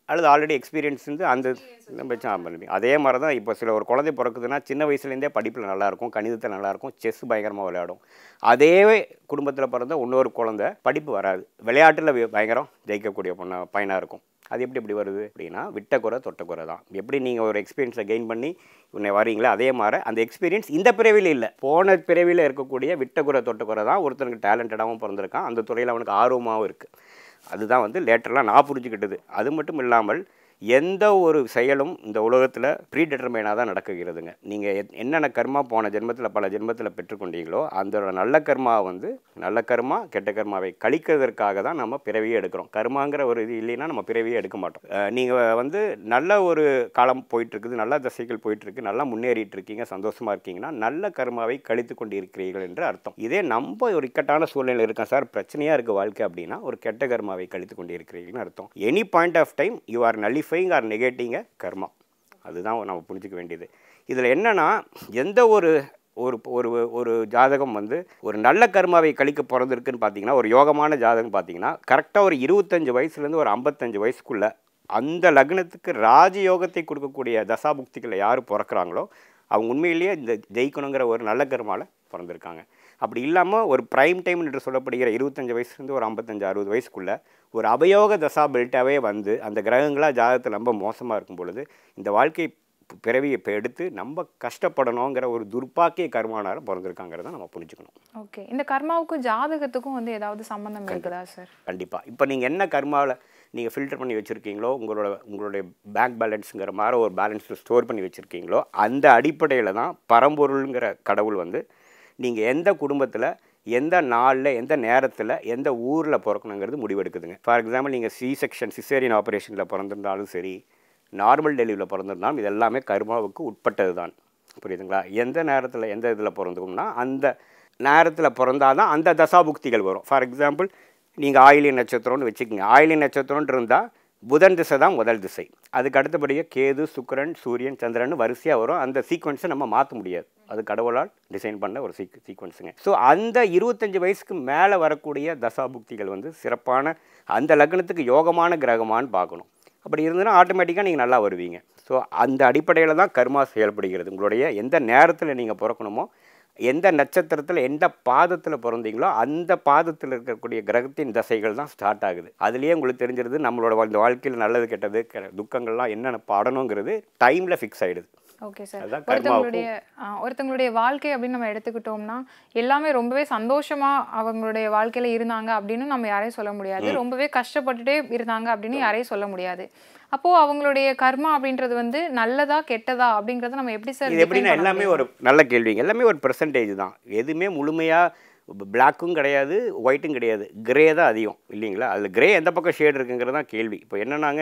அல்லது ஆல்ரெடி எக்ஸ்பீரியன்ஸ் இருந்து அந்த வச்சு பண்ணுவீங்க அதே மாதிரி தான் இப்போ சில ஒரு குழந்தை பிறக்குதுன்னா சின்ன வயசுலேருந்தே படிப்பில் நல்லாயிருக்கும் கணிதத்தில் நல்லாயிருக்கும் செஸ் பயங்கரமாக விளையாடும் அதே குடும்பத்தில் பிறந்த இன்னொரு குழந்தை படிப்பு வராது விளையாட்டில் பயங்கரம் ஜெயிக்கக்கூடிய பொண்ணா பையனாக இருக்கும் அது எப்படி இப்படி வருது அப்படின்னா விட்ட குறை தொட்ட குறை தான் எப்படி நீங்கள் ஒரு எக்ஸ்பீரியன்ஸை கெயின் பண்ணி உன்னை வரீங்களோ அதே மாதிரி அந்த எக்ஸ்பீரியன்ஸ் இந்த பிறவியில் இல்லை போன பிறவியில் இருக்கக்கூடிய விட்ட குறை தொட்ட குறை தான் ஒருத்தனுக்கு டேலண்டடாகவும் பிறந்திருக்கான் அந்த துறையில் அவனுக்கு ஆர்வமாகவும் இருக்குது அதுதான் வந்து லேட்டர்லாம் நான் புரிஞ்சுக்கிட்டது அது மட்டும் இல்லாமல் எந்த ஒரு செயலும் இந்த உலகத்தில் ப்ரீ டிட்டர்மைனாக தான் நடக்குகிறதுங்க நீங்கள் என்னென்ன கர்மா போன ஜென்மத்தில் பல ஜென்மத்தில் பெற்றுக்கொண்டீங்களோ அந்த நல்ல கர்மா வந்து நல்ல கர்மா கெட்ட கர்மாவை கழிக்கிறதற்காக தான் நம்ம பிறவியே எடுக்கிறோம் கர்மாங்கிற ஒரு இது இல்லைன்னா நம்ம பிறவியே எடுக்க மாட்டோம் நீங்கள் வந்து நல்ல ஒரு காலம் போயிட்டுருக்குது நல்ல தசைகள் போயிட்டுருக்கு நல்லா முன்னேறிட்டு இருக்கீங்க சந்தோஷமாக இருக்கீங்கன்னா நல்ல கர்மாவை கழித்து கொண்டு இருக்கிறீர்கள் என்று அர்த்தம் இதே நம்ம ஒரு இக்கட்டான சூழ்நிலை இருக்கேன் சார் பிரச்சனையாக இருக்குது வாழ்க்கை அப்படின்னா ஒரு கெட்ட கர்மாவை கழித்து கொண்டு இருக்கிறீர்கள்னு அர்த்தம் any point of time you are nullifying or நெகேட்டிங்க கர்மா அதுதான் நம்ம புரிஞ்சுக்க வேண்டியது இதில் என்னென்னா எந்த ஒரு ஒரு ஒரு ஒரு ஜாதகம் வந்து ஒரு நல்ல கர்மாவை கழிக்க பிறந்திருக்குன்னு பார்த்தீங்கன்னா ஒரு யோகமான ஜாதகம் பார்த்தீங்கன்னா கரெக்டாக ஒரு இருபத்தஞ்சு வயசுலேருந்து ஒரு ஐம்பத்தஞ்சு வயசுக்குள்ளே அந்த லக்னத்துக்கு ராஜயோகத்தை கொடுக்கக்கூடிய தசாபுக்திகளில் யார் பிறக்கிறாங்களோ அவங்க உண்மையிலேயே இந்த ஜெயிக்கணுங்கிற ஒரு நல்ல கர்மாவில் பிறந்திருக்காங்க அப்படி இல்லாமல் ஒரு ப்ரைம் டைம் என்று சொல்லப்படுகிற இருபத்தஞ்சு வயசுலேருந்து ஒரு ஐம்பத்தஞ்சு அறுபது வயசுக்குள்ளே ஒரு அபயோக தசா பெல்ட்டாகவே வந்து அந்த கிரகங்களாக ஜாதகத்தில் ரொம்ப மோசமாக இருக்கும் பொழுது இந்த வாழ்க்கை பிறவியை இப்போ எடுத்து நம்ம கஷ்டப்படணுங்கிற ஒரு துர்ப்பாக்கிய கர்மானால பிறந்திருக்காங்கிறத நம்ம புரிஞ்சுக்கணும் ஓகே இந்த கர்மாவுக்கும் ஜாதகத்துக்கும் வந்து ஏதாவது சம்மந்தம் இருக்குதா சார் கண்டிப்பாக இப்போ நீங்கள் என்ன கர்மாவில் நீங்கள் ஃபில்டர் பண்ணி வச்சுருக்கீங்களோ உங்களோட உங்களுடைய பேங்க் பேலன்ஸுங்கிற மாதிரி ஒரு பேலன்ஸில் ஸ்டோர் பண்ணி வச்சுருக்கீங்களோ அந்த அடிப்படையில் தான் பரம்பொருளுங்கிற கடவுள் வந்து நீங்கள் எந்த குடும்பத்தில் எந்த நாளில் எந்த நேரத்தில் எந்த ஊரில் பிறக்கணுங்கிறது முடிவெடுக்குதுங்க ஃபார் எக்ஸாம்பிள் நீங்கள் சி செக்ஷன் சிசேரியன் ஆப்ரேஷனில் பிறந்திருந்தாலும் சரி நார்மல் டெலிவரியில் பிறந்திருந்தாலும் இது எல்லாமே கர்மாவுக்கு உட்பட்டது தான் புரியுதுங்களா எந்த நேரத்தில் எந்த இதில் பிறந்துக்கும்னா அந்த நேரத்தில் பிறந்தால் தான் அந்த தசாபுக்திகள் வரும் ஃபார் எக்ஸாம்பிள் நீங்கள் ஆயிலி நட்சத்திரம்னு வச்சுக்கோங்க ஆயிலி நட்சத்திரம்னு இருந்தால் புதன் திசை தான் முதல் திசை அதுக்கு அடுத்தபடியாக கேது சுக்கிரன் சூரியன் சந்திரன் வரிசையாக வரும் அந்த சீக்வன்ஸை நம்ம மாற்ற முடியாது அது கடவுளால் டிசைன் பண்ண ஒரு சீக் சீக்வன்ஸுங்க ஸோ அந்த இருபத்தஞ்சி வயசுக்கு மேலே வரக்கூடிய தசாபுக்திகள் வந்து சிறப்பான அந்த லக்னத்துக்கு யோகமான கிரகமான்னு பார்க்கணும் அப்படி இருந்ததுன்னா ஆட்டோமேட்டிக்காக நீங்கள் நல்லா வருவீங்க ஸோ அந்த அடிப்படையில் தான் கர்மா செயல்படுகிறது உங்களுடைய எந்த நேரத்தில் நீங்கள் பிறக்கணுமோ எந்த நட்சத்திரத்தில் எந்த பாதத்தில் பிறந்தீங்களோ அந்த பாதத்தில் இருக்கக்கூடிய கிரகத்தின் தசைகள் தான் ஸ்டார்ட் ஆகுது அதுலேயே உங்களுக்கு தெரிஞ்சிருது நம்மளோட வா- இந்த வாழ்க்கையில் நல்லது கெட்டது கெ- துக்கங்கள்லாம் என்னென்ன படணுங்கிறது டைமில் ஃபிக்ஸ் ஆகிடுது ஓகே சார் அதுதான் ஒருத்தவங்களுடைய ஆ, ஒருத்தவங்களுடைய வாழ்க்கை அப்படின்னு நம்ம எடுத்துக்கிட்டோம்னா எல்லாமே ரொம்பவே சந்தோஷமா அவங்களுடைய வாழ்க்கையில இருந்தாங்க அப்படின்னு நம்ம யாரையும் சொல்ல முடியாது ரொம்பவே கஷ்டப்பட்டுட்டே இருந்தாங்க அப்படின்னு யாரையும் சொல்ல முடியாது அப்போ அவங்களுடைய கர்மா அப்படின்றது வந்து நல்லதா கெட்டதா அப்படிங்கறத நம்ம எப்படி சார் இது எப்படின்னா எல்லாமே ஒரு நல்ல கேள்விங்க எல்லாமே ஒரு பெர்சன்டேஜ் தான் எதுவுமே முழுமையாக பிளாக்கும் கிடையாது ஒயிட்டும் கிடையாது கிரே தான் அதிகம் இல்லைங்களா அதில் கிரே எந்த பக்கம் ஷேட் இருக்குங்கிறது தான் கேள்வி இப்போ என்னன்னாங்க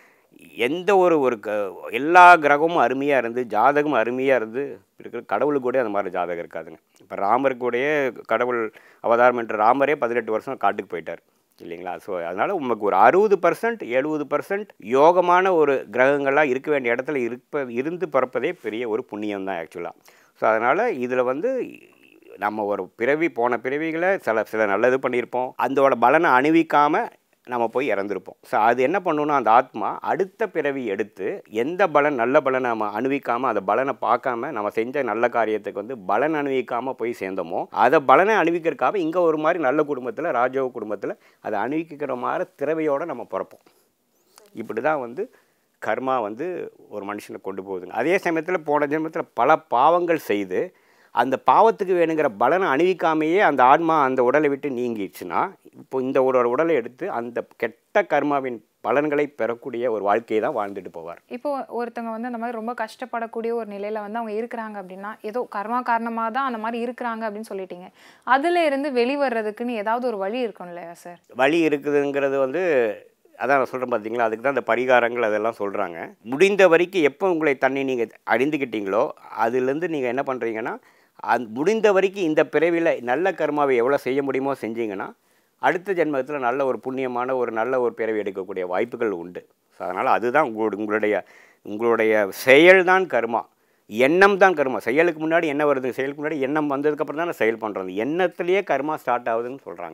எந்த ஒரு ஒரு க எல்லா கிரகமும் அருமையாக இருந்து ஜாதகமும் அருமையாக இருந்து இருக்கிற கடவுளுக்கு கூட அந்த மாதிரி ஜாதகம் இருக்காதுங்க இப்போ ராமருக்கு கூடயே கடவுள் அவதாரம் என்ற ராமரே பதினெட்டு வருஷம் காட்டுக்கு போயிட்டார் இல்லைங்களா ஸோ அதனால் உங்களுக்கு ஒரு அறுபது பர்சன்ட் எழுபது பர்சன்ட் யோகமான ஒரு கிரகங்கள்லாம் இருக்க வேண்டிய இடத்துல இருப்ப இருந்து பிறப்பதே பெரிய ஒரு புண்ணியம் தான் ஆக்சுவலாக ஸோ அதனால் இதில் வந்து நம்ம ஒரு பிறவி போன பிறவிகளை சில சில நல்லது பண்ணியிருப்போம் அதோட பலனை அணிவிக்காமல் நம்ம போய் இறந்துருப்போம் ஸோ அது என்ன பண்ணணும்னா அந்த ஆத்மா அடுத்த பிறவி எடுத்து எந்த பலன் நல்ல பலனை நம்ம அணிவிக்காமல் அந்த பலனை பார்க்காம நம்ம செஞ்ச நல்ல காரியத்துக்கு வந்து பலன் அணிவிக்காமல் போய் சேர்ந்தோமோ அதை பலனை அணிவிக்கிறதுக்காக இங்கே ஒரு மாதிரி நல்ல குடும்பத்தில் ராஜோக குடும்பத்தில் அதை அணிவிக்கிற மாதிரி திறவையோடு நம்ம பிறப்போம் இப்படி தான் வந்து கர்மா வந்து ஒரு மனுஷனை கொண்டு போகுதுங்க அதே சமயத்தில் போன ஜென்மத்தில் பல பாவங்கள் செய்து அந்த பாவத்துக்கு வேணுங்கிற பலனை அணிவிக்காமையே அந்த ஆன்மா அந்த உடலை விட்டு நீங்கிடுச்சுன்னா இப்போ இந்த ஒரு உடலை எடுத்து அந்த கெட்ட கர்மாவின் பலன்களை பெறக்கூடிய ஒரு வாழ்க்கையை தான் வாழ்ந்துட்டு போவார் இப்போ ஒருத்தவங்க வந்து அந்த மாதிரி ரொம்ப கஷ்டப்படக்கூடிய ஒரு நிலையில வந்து அவங்க இருக்கிறாங்க அப்படின்னா ஏதோ கர்மா காரணமா தான் அந்த மாதிரி இருக்கிறாங்க அப்படின்னு சொல்லிட்டீங்க அதுல இருந்து வெளிவர்றதுக்குன்னு ஏதாவது ஒரு வழி இருக்கும் இல்லையா சார் வழி இருக்குதுங்கிறது வந்து அதான் நான் சொல்கிறேன் பார்த்தீங்களா அதுக்கு தான் அந்த பரிகாரங்கள் அதெல்லாம் சொல்கிறாங்க முடிந்த வரைக்கும் எப்போ உங்களை தன்னை நீங்கள் அழிந்துக்கிட்டீங்களோ அதுலேருந்து நீங்கள் என்ன பண்ணுறீங்கன்னா அந் முடிந்த வரைக்கும் இந்த பிறவியில் நல்ல கர்மாவை எவ்வளோ செய்ய முடியுமோ செஞ்சீங்கன்னா அடுத்த ஜென்மத்தில் நல்ல ஒரு புண்ணியமான ஒரு நல்ல ஒரு பிறவி எடுக்கக்கூடிய வாய்ப்புகள் உண்டு ஸோ அதனால் அதுதான் உங்களோட உங்களுடைய உங்களுடைய செயல் தான் கர்மா எண்ணம் தான் கர்மா செயலுக்கு முன்னாடி என்ன வருது செயலுக்கு முன்னாடி எண்ணம் வந்ததுக்கப்புறம் தான் செயல் பண்ணுறது எண்ணத்துலேயே கர்மா ஸ்டார்ட் ஆகுதுன்னு சொல்கிறாங்க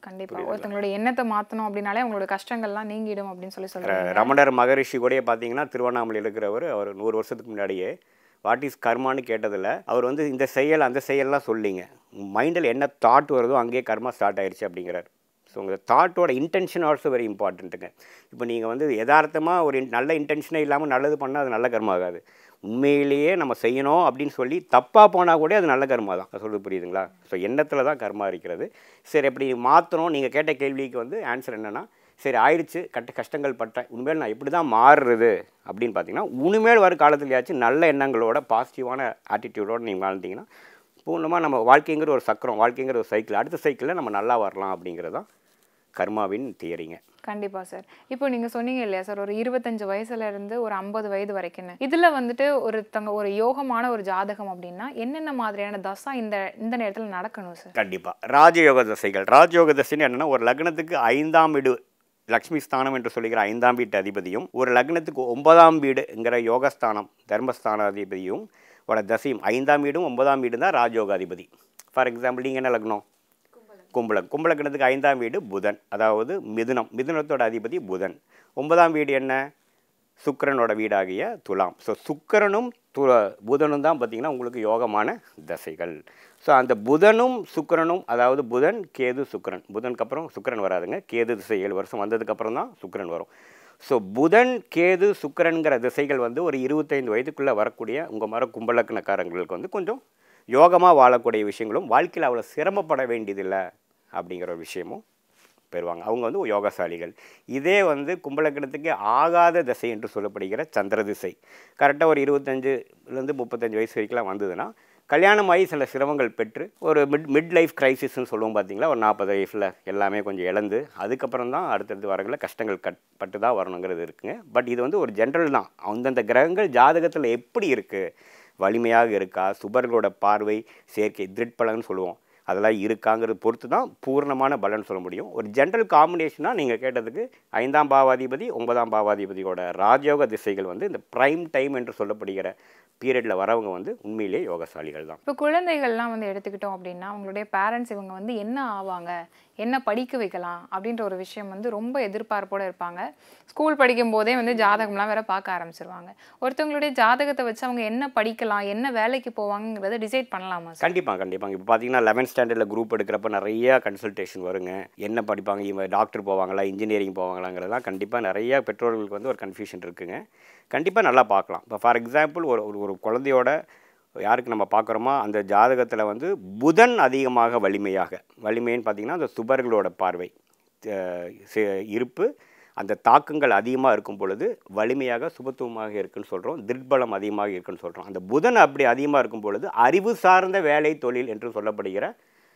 கண்டிப்பா ஒருத்தவங்களோட எண்ணத்தை மாத்தணும் அப்படின்னாலே அவங்களோட கஷ்டங்கள்லாம் நீங்கிடும் அப்படின்னு சொல்லி சொல்றாங்க ரமணர் மகரிஷி கூட பார்த்தீங்கன்னா திருவண்ணாமலையில் இருக்கிறவர் அவர் நூறு வருஷத்துக்கு முன்னாடியே வாட் இஸ் கர்மான்னு கேட்டதில் அவர் வந்து இந்த செயல் அந்த செயல்லாம் சொல்லிங்க மைண்டில் என்ன தாட் வருதோ அங்கேயே கர்மா ஸ்டார்ட் ஆயிடுச்சு அப்படிங்கிறார் ஸோ உங்கள் தாட்டோட இன்டென்ஷன் ஆல்சோ வெரி இம்பார்ட்டண்ட்டுங்க இப்போ நீங்கள் வந்து யதார்த்தமாக ஒரு in- நல்ல இன்டென்ஷனே இல்லாமல் நல்லது பண்ணால் அது நல்ல கர்மா ஆகாது உண்மையிலேயே நம்ம செய்யணும் அப்படின்னு சொல்லி தப்பாக போனால் கூட அது நல்ல கர்மா தான் நான் சொல்றது புரியுதுங்களா ஸோ எண்ணத்தில் தான் கர்மா இருக்கிறது சரி எப்படி மாற்றணும் நீங்கள் கேட்ட கேள்விக்கு வந்து ஆன்சர் என்னென்னா சரி ஆயிடுச்சு கட்ட கஷ்டங்கள் பட்டேன் உண்மையில் நான் எப்படி தான் மாறுறது அப்படின்னு பார்த்தீங்கன்னா உண்மையில் வரும் காலத்துலையாச்சும் நல்ல எண்ணங்களோட பாசிட்டிவான ஆட்டிடியூடோடு நீங்கள் வாழ்ந்தீங்கன்னா பூர்ணமாக நம்ம வாழ்க்கைங்கிற ஒரு சக்கரம் வாழ்க்கைங்கிற ஒரு சைக்கிள் அடுத்த சைக்கிளில் நம்ம நல்லா வரலாம் அப்படிங்கிறது தான் கர்மாவின் தியரிங்க கண்டிப்பா சார் இப்போ நீங்க சொன்னீங்க இல்லையா சார் ஒரு இருபத்தஞ்சு வயசுல இருந்து ஒரு ஐம்பது வயது வரைக்கும்னு இதுல வந்துட்டு ஒருத்தங்க ஒரு யோகமான ஒரு ஜாதகம் அப்படின்னா என்னென்ன மாதிரியான தசா இந்த இந்த நேரத்துல நடக்கணும் சார் கண்டிப்பாக ராஜயோக தசைகள் ராஜயோக தசைன்னு என்னென்னா ஒரு லக்னத்துக்கு ஐந்தாம் வீடு லக்ஷ்மி ஸ்தானம் என்று சொல்லுகிற ஐந்தாம் வீட்டு அதிபதியும் ஒரு லக்னத்துக்கு ஒன்பதாம் வீடுங்கிற யோகஸ்தானம் தர்மஸ்தான அதிபதியும் வட தசையும் ஐந்தாம் வீடும் ஒன்பதாம் வீடு தான் ராஜயோக அதிபதி ஃபார் எக்ஸாம்பிள் நீங்கள் என்ன லக்னம் கும்பலம் கும்பலக்கணத்துக்கு ஐந்தாம் வீடு புதன் அதாவது மிதுனம் மிதுனத்தோட அதிபதி புதன் ஒன்பதாம் வீடு என்ன சுக்கிரனோட வீடாகிய துலாம் ஸோ சுக்கிரனும் து புதனும் தான் பார்த்திங்கன்னா உங்களுக்கு யோகமான தசைகள் ஸோ அந்த புதனும் சுக்கிரனும் அதாவது புதன் கேது சுக்கிரன் புதனுக்கு அப்புறம் சுக்கிரன் வராதுங்க கேது திசை ஏழு வருஷம் வந்ததுக்கப்புறம் தான் சுக்கிரன் வரும் ஸோ புதன் கேது சுக்கிரன்கிற திசைகள் வந்து ஒரு இருபத்தைந்து வயதுக்குள்ளே வரக்கூடிய உங்கள் மர கும்பலக்கணக்காரங்களுக்கு வந்து கொஞ்சம் யோகமாக வாழக்கூடிய விஷயங்களும் வாழ்க்கையில் அவ்வளோ சிரமப்பட வேண்டியதில்லை அப்படிங்கிற ஒரு விஷயமும் பெறுவாங்க அவங்க வந்து யோகசாலிகள் இதே வந்து கும்பலக்கணத்துக்கு ஆகாத திசை என்று சொல்லப்படுகிற சந்திர திசை கரெக்டாக ஒரு இருபத்தஞ்சுலேருந்து முப்பத்தஞ்சு வயசு வரைக்கும்லாம் வந்ததுன்னா கல்யாணமாகி சில சிரமங்கள் பெற்று ஒரு மிட் மிட் லைஃப் கிரைசிஸ்ன்னு சொல்லுவோம் பார்த்தீங்களா ஒரு நாற்பது வயசில் எல்லாமே கொஞ்சம் இழந்து அதுக்கப்புறம் தான் அடுத்தடுத்து வரங்கள கஷ்டங்கள் கட் பட்டு தான் வரணுங்கிறது இருக்குங்க பட் இது வந்து ஒரு ஜென்ரல் தான் அந்தந்த கிரகங்கள் ஜாதகத்தில் எப்படி இருக்குது வலிமையாக இருக்கா சுபர்களோட பார்வை சேர்க்கை திருட்பலன்னு சொல்லுவோம் அதெல்லாம் இருக்காங்கிறது பொறுத்து தான் பூர்ணமான பலன் சொல்ல முடியும் ஒரு ஜென்ரல் காம்பினேஷனாக நீங்கள் கேட்டதுக்கு ஐந்தாம் பாவாதிபதி ஒன்பதாம் பாவாதிபதியோட ராஜயோக திசைகள் வந்து இந்த ப்ரைம் டைம் என்று சொல்லப்படுகிற பீரியடில் வரவங்க வந்து உண்மையிலேயே யோகசாலிகள் தான் இப்போ குழந்தைகள்லாம் வந்து எடுத்துக்கிட்டோம் அப்படின்னா அவங்களுடைய பேரண்ட்ஸ் இவங்க வந்து என்ன ஆவாங்க என்ன படிக்க வைக்கலாம் அப்படின்ற ஒரு விஷயம் வந்து ரொம்ப எதிர்பார்ப்போடு இருப்பாங்க ஸ்கூல் படிக்கும் போதே வந்து ஜாதகம்லாம் வேற பார்க்க ஆரம்பிச்சிருவாங்க ஒருத்தவங்களுடைய ஜாதகத்தை வச்சு அவங்க என்ன படிக்கலாம் என்ன வேலைக்கு போவாங்கங்கிறத டிசைட் பண்ணலாமா சார் கண்டிப்பாக கண்டிப்பாங்க இப்போ பார்த்தீங்கன்னா லெவன்த் ஸ்டாண்டர்டில் குரூப் எடுக்கிறப்ப நிறைய கன்சல்டேஷன் வருங்க என்ன படிப்பாங்க இவங்க டாக்டர் போவாங்களா இன்ஜினியரிங் போவாங்களாங்கிறதெல்லாம் கண்டிப்பாக நிறைய பெற்றோர்களுக்கு வந்து ஒரு கன்ஃபியூஷன் இருக்குங்க கண்டிப்பாக நல்லா பார்க்கலாம் இப்போ ஃபார் எக்ஸாம்பிள் ஒரு ஒரு- ஒரு குழந்தையோட யாருக்கு நம்ம பார்க்குறோமோ அந்த ஜாதகத்தில் வந்து புதன் அதிகமாக வலிமையாக வலிமைன்னு பார்த்தீங்கன்னா அந்த சுபர்களோட பார்வை அஹ் சி- இருப்பு அந்த தாக்கங்கள் அதிகமாக இருக்கும் பொழுது வலிமையாக சுபத்துவமாக இருக்குன்னு சொல்கிறோம் திர்பலம் அதிகமாக இருக்குன்னு சொல்கிறோம் அந்த புதன் அப்படி அதிகமாக இருக்கும் பொழுது அறிவு சார்ந்த வேலை தொழில் என்று சொல்லப்படுகிற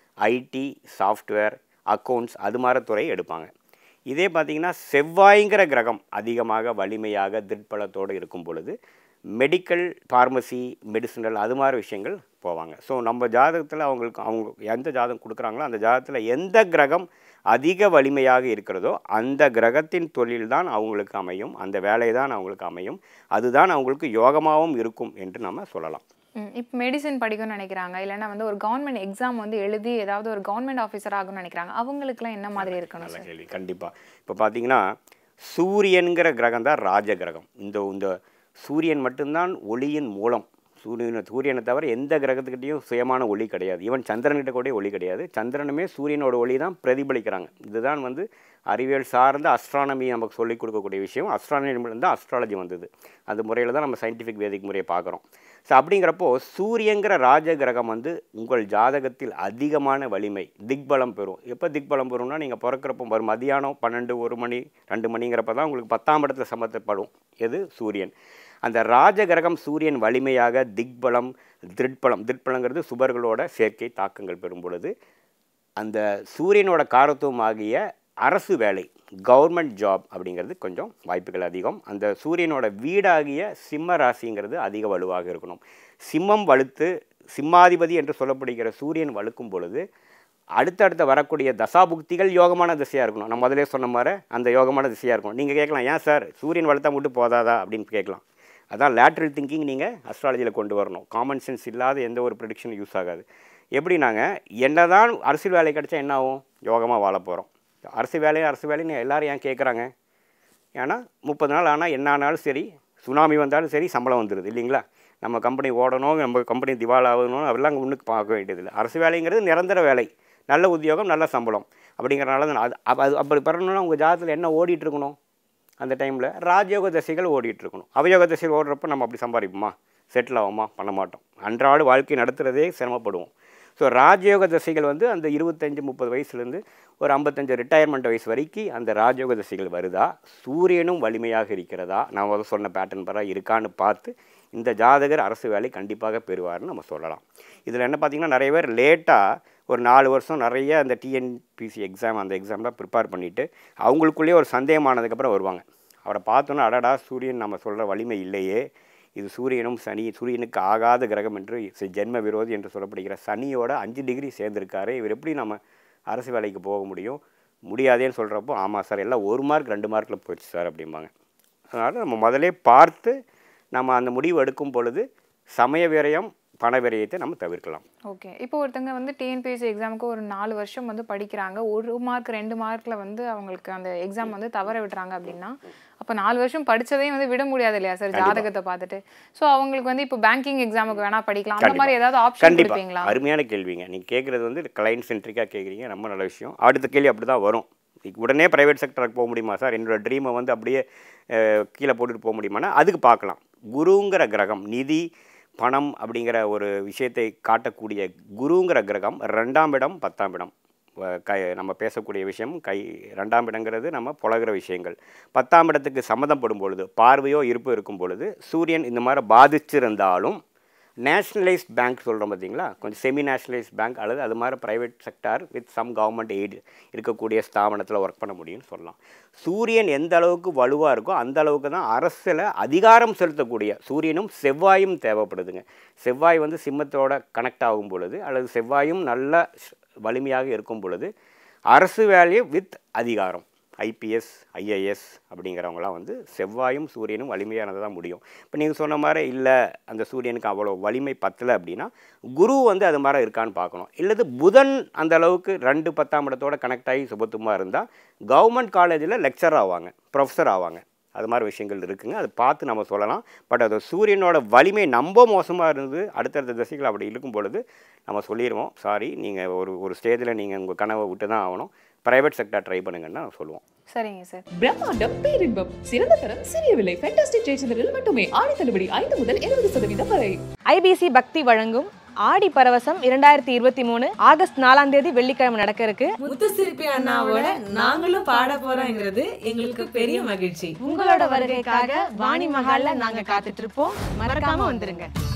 ஐடி சாஃப்ட்வேர் அக்கௌண்ட்ஸ் அது மாதிரி துறை எடுப்பாங்க இதே பார்த்தீங்கன்னா செவ்வாய்ங்கிற கிரகம் அதிகமாக வலிமையாக திர்பலத்தோடு இருக்கும் பொழுது மெடிக்கல் ஃபார்மசி மெடிசினல் அது மாதிரி விஷயங்கள் போவாங்க ஸோ நம்ம ஜாதகத்தில் அவங்களுக்கு அவங்க எந்த ஜாதகம் கொடுக்குறாங்களோ அந்த ஜாதகத்தில் எந்த கிரகம் அதிக வலிமையாக இருக்கிறதோ அந்த கிரகத்தின் தொழில் தான் அவங்களுக்கு அமையும் அந்த வேலை தான் அவங்களுக்கு அமையும் அதுதான் அவங்களுக்கு யோகமாகவும் இருக்கும் என்று நம்ம சொல்லலாம் இப்போ மெடிசன் படிக்கணும்னு நினைக்கிறாங்க இல்லைன்னா வந்து ஒரு கவர்மெண்ட் எக்ஸாம் வந்து எழுதி ஏதாவது ஒரு கவர்மெண்ட் ஆஃபீஸர் ஆகணும்னு நினைக்கிறாங்க அவங்களுக்குலாம் என்ன மாதிரி இருக்கணும் நல்ல சார் கேள்வி கண்டிப்பாக இப்போ பார்த்தீங்கன்னா சூரியன்கிற கிரகம் தான் ராஜ கிரகம் இந்த இந்த சூரியன் மட்டும்தான் ஒளியின் மூலம் சூரியனை சூரியனை தவிர எந்த கிரகத்துக்கிட்டையும் சுயமான ஒளி கிடையாது ஈவன் சந்திரன்கிட்ட கூட ஒளி கிடையாது சந்திரனுமே சூரியனோட ஒளி தான் பிரதிபலிக்கிறாங்க இதுதான் வந்து அறிவியல் சார்ந்த அஸ்ட்ரானமி நமக்கு சொல்லிக் கொடுக்கக்கூடிய விஷயம் அஸ்ட்ரானமிலேருந்து தான் அஸ்ட்ராலஜி வந்தது அந்த முறையில் தான் நம்ம சயின்டிஃபிக் வேதிக் முறையை பார்க்குறோம் ஸோ அப்படிங்கிறப்போ சூரியங்கிற ராஜ கிரகம் வந்து உங்கள் ஜாதகத்தில் அதிகமான வலிமை திக்பலம் பெறும் எப்போ திக்பலம் பெறும்னா நீங்கள் பிறக்கிறப்போ ஒரு மதியானம் பன்னெண்டு ஒரு மணி ரெண்டு மணிங்கிறப்ப தான் உங்களுக்கு பத்தாம் இடத்துல சமத்தப்படும் எது சூரியன் அந்த ராஜ கிரகம் சூரியன் வலிமையாக திக்பலம் திருட்பலம் திருட்பலங்கிறது சுபர்களோட சேர்க்கை தாக்கங்கள் பெறும் பொழுது அந்த சூரியனோட காரத்துவம் ஆகிய அரசு வேலை கவர்மெண்ட் ஜாப் அப்படிங்கிறது கொஞ்சம் வாய்ப்புகள் அதிகம் அந்த சூரியனோட வீடாகிய சிம்ம ராசிங்கிறது அதிக வலுவாக இருக்கணும் சிம்மம் வலுத்து சிம்மாதிபதி என்று சொல்லப்படுகிற சூரியன் வலுக்கும் பொழுது அடுத்தடுத்த வரக்கூடிய தசாபுக்திகள் யோகமான திசையாக இருக்கணும் நம்ம முதலே சொன்ன மாதிரி அந்த யோகமான திசையாக இருக்கணும் நீங்கள் கேட்கலாம் ஏன் சார் சூரியன் வளர்த்தா மட்டும் போதாதா அப்படின்னு கேட்கலாம் அதான் லேட்ரல் திங்கிங் நீங்கள் அஸ்ட்ராலஜியில் கொண்டு வரணும் காமன் சென்ஸ் இல்லாத எந்த ஒரு ப்ரெடிக்ஷன் யூஸ் ஆகாது எப்படின்னாங்க என்னதான் அரசியல் வேலை கிடைச்சா என்ன ஆகும் யோகமாக வாழ போகிறோம் அரசு வேலையும் அரசு வேலைன்னு எல்லாரும் ஏன் கேட்குறாங்க ஏன்னா முப்பது நாள் ஆனால் என்ன ஆனாலும் சரி சுனாமி வந்தாலும் சரி சம்பளம் வந்துடுது இல்லைங்களா நம்ம கம்பெனி ஓடணும் நம்ம கம்பெனி திவால் ஆகணும் அதெல்லாம் முன்னுக்கு பார்க்க வேண்டியதில்லை அரசு வேலைங்கிறது நிரந்தர வேலை நல்ல உத்தியோகம் நல்ல சம்பளம் அப்படிங்கிறனால தான் அது அப்ப- அது அப்படி பெறணும்னா உங்கள் ஜாதத்தில் என்ன ஓடிட்டு இருக்கணும் அந்த டைமில் ராஜயோக தசைகள் ஓடிட்டு இருக்கணும் அவயோக தசைகள் ஓடுறப்ப நம்ம அப்படி சம்பாதிப்போமா செட்டில் ஆகுமா பண்ண மாட்டோம் அன்றாட வாழ்க்கை நடத்துகிறதே சிரமப்படுவோம் ஸோ ராஜயோக தசைகள் வந்து அந்த இருபத்தஞ்சி முப்பது வயசுலேருந்து ஒரு ஐம்பத்தஞ்சு ரிட்டையர்மெண்ட் வயசு வரைக்கும் அந்த ராஜயோக தசைகள் வருதா சூரியனும் வலிமையாக இருக்கிறதா நான் முதல்ல சொன்ன பேட்டர்ன் பரா இருக்கான்னு பார்த்து இந்த ஜாதகர் அரசு வேலை கண்டிப்பாக பெறுவார்னு நம்ம சொல்லலாம் இதில் என்ன பார்த்தீங்கன்னா நிறைய பேர் லேட்டாக ஒரு நாலு வருஷம் நிறைய அந்த டிஎன்பிசி எக்ஸாம் அந்த எக்ஸாம்லாம் ப்ரிப்பேர் பண்ணிவிட்டு அவங்களுக்குள்ளேயே ஒரு சந்தேகமானதுக்கப்புறம் வருவாங்க அவரை பார்த்தோன்னா அடடா சூரியன் நம்ம சொல்கிற வலிமை இல்லையே இது சூரியனும் சனி சூரியனுக்கு ஆகாத கிரகம் என்று சி- ஜென்ம விரோதி என்று சொல்லப்படுகிற சனியோட அஞ்சு டிகிரி சேர்ந்திருக்காரு இவர் எப்படி நம்ம அரசு வேலைக்கு போக முடியும் முடியாதேன்னு சொல்கிறப்போ ஆமாம் சார் எல்லாம் ஒரு மார்க் ரெண்டு மார்க்கில் போயிடுச்சு சார் அப்படிம்பாங்க அதனால் நம்ம முதலே பார்த்து நம்ம அந்த முடிவு எடுக்கும் பொழுது சமய விரயம் பண விரயத்தை நம்ம தவிர்க்கலாம் ஓகே இப்போ ஒருத்தங்க வந்து டிஎன்பிஎஸ்சி எக்ஸாமுக்கு ஒரு நாலு வருஷம் வந்து படிக்கிறாங்க ஒரு மார்க் ரெண்டு மார்க்கில் வந்து அவங்களுக்கு அந்த எக்ஸாம் வந்து தவற விடுறாங்க அப்படின்னா அப்போ நாலு வருஷம் படிச்சதையும் வந்து விட முடியாது இல்லையா சார் ஜாதகத்தை பார்த்துட்டு ஸோ அவங்களுக்கு வந்து இப்போ பேங்கிங் எக்ஸாமுக்கு வேணா படிக்கலாம் அந்த மாதிரி ஏதாவது ஆப்ஷன் கண்டிப்பாக கொடுப்பீங்களா அருமையான கேள்விங்க நீங்கள் கேட்குறது வந்து கிளைண்ட் சென்ட்ரிக்காக கேட்குறீங்க ரொம்ப நல்ல விஷயம் அடுத்த கேள்வி அப்படி தான் வரும் இன்னைக்கு உடனே ப்ரைவேட் செக்டருக்கு போக முடியுமா சார் என்னோட ட்ரீமை வந்து அப்படியே அஹ், கீழே போட்டுட்டு போக முடியுமானா அதுக்கு பார்க்கலாம் குருங்கிற கிரகம் நிதி பணம் அப்படிங்கிற ஒரு விஷயத்தை காட்டக்கூடிய குருங்கிற கிரகம் ரெண்டாம் இடம் பத்தாம் இடம் வ- கை நம்ம பேசக்கூடிய விஷயம் கை ரெண்டாம் இடங்கிறது நம்ம புலகிற விஷயங்கள் பத்தாம் இடத்துக்கு சம்மதப்படும் பொழுது பார்வையோ இருப்பு இருக்கும் பொழுது சூரியன் இந்த மாதிரி பாதிச்சிருந்தாலும் நேஷ்னலைஸ்ட் பேங்க் சொல்கிறோம் பார்த்தீங்களா கொஞ்சம் செமி நேஷ்னலைஸ்ட் பேங்க் அல்லது அது மாதிரி private sector with some government aid இருக்கக்கூடிய ஸ்தாபனத்தில் ஒர்க் பண்ண முடியும்னு சொல்லலாம் சூரியன் எந்த அளவுக்கு வலுவாக இருக்கோ அந்த அளவுக்கு தான் அரசில் அதிகாரம் செலுத்தக்கூடிய சூரியனும் செவ்வாயும் தேவைப்படுதுங்க செவ்வாய் வந்து சிம்மத்தோட கனெக்ட் ஆகும் பொழுது அல்லது செவ்வாயும் நல்ல ஸ்- வலிமையாக இருக்கும் பொழுது அரசு வேலையை வித் அதிகாரம் ஐபிஎஸ் ஐஏஎஸ் அப்படிங்கிறவங்களாம் வந்து செவ்வாயும் சூரியனும் வலிமையானது தான் முடியும் இப்போ நீங்கள் சொன்ன மாதிரி இல்லை அந்த சூரியனுக்கு அவ்வளோ வலிமை பத்தலை அப்படின்னா குரு வந்து அது மாதிரி இருக்கான்னு பார்க்கணும் இல்லது புதன் அந்த அளவுக்கு ரெண்டு பத்தாம் இடத்தோட கனெக்ட் ஆகி சுபத்துவமாக இருந்தால் கவர்மெண்ட் காலேஜில் லெக்சர் ஆவாங்க ப்ரொஃபஸர் ஆவாங்க அது மாதிரி விஷயங்கள் இருக்குங்க அது பார்த்து நம்ம சொல்லலாம் பட் அது சூரியனோட வலிமை ரொம்ப மோசமாக இருந்தது அடுத்தடுத்த திசைகள் அப்படி இருக்கும் பொழுது நம்ம சொல்லிடுவோம் சாரி நீங்கள் ஒரு ஒரு ஸ்டேஜில் நீங்கள் உங்கள் கனவை விட்டு தான் ஆகணும் ப்ரைவேட் செக்டர் ட்ரை பண்ணுங்கன்னு நான் சொல்லுவோம் சரிங்க சார் பிரம்மாண்டம் பேரின்பம் சிறந்த தரம் சிறிய விலை ஃபேண்டாஸ்டிக் ஜெயச்சந்திரில் மட்டுமே ஆடி தள்ளுபடி ஐந்து முதல் இருபது சதவீதம் வரை ஐபிசி பக்தி வழங்கும் ஆடி பரவசம் இரண்டாயிரத்தி இருபத்தி மூணு ஆகஸ்ட் நாலாம் தேதி வெள்ளிக்கிழமை நடக்க இருக்கு முத்துசிற்பி அண்ணாவோட நாங்களும் பாட போறோங்கிறது எங்களுக்கு பெரிய மகிழ்ச்சி உங்களோட வருகைக்காக வாணி மகால்ல நாங்க காத்துட்டு இருப்போம் மறக்காம வந்துருங்க